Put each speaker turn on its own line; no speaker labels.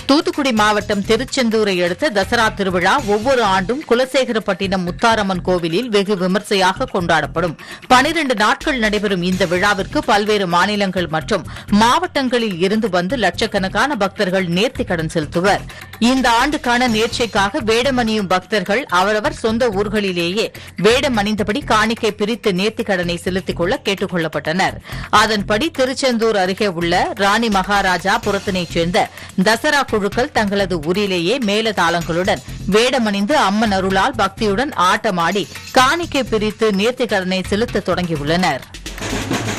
தூத்துக்குடி மாவட்டம் திருச்செந்தூரை அடுத்த தசரா திருவிழா ஒவ்வொரு ஆண்டும் குலசேகரப்பட்டினம் முத்தாரம்மன் கோவிலில் வெகு விமர்சையாக கொண்டாடப்படும் பனிரண்டு நாட்கள் நடைபெறும் இந்த விழாவிற்கு பல்வேறு மாநிலங்கள் மற்றும் மாவட்டங்களில் இருந்து வந்து லட்சக்கணக்கான பக்தர்கள் நேர்த்திக் கடன் செலுத்துவர் இந்த ஆண்டுக்கான நேர்ச்சைக்காக வேடமணியும் பக்தர்கள் அவரவர் சொந்த ஊர்களிலேயே வேடம் அணிந்தபடி காணிக்கை பிரித்து நேர்த்திக் கடனை செலுத்திக் கொள்ள கேட்டுக் கொள்ளப்பட்டனர் அதன்படி திருச்செந்தூர் அருகே உள்ள ராணி மகாராஜா புரத்தினைச் சேர்ந்த தசரா குழுக்கள் தங்களது ஊரிலேயே மேலதாளங்களுடன் வேடமணிந்து அம்மன் அருளால் பக்தியுடன் ஆட்டமாடி காணிக்கை பிரித்து நேர்த்திக் கடனை செலுத்த தொடங்கியுள்ளனர்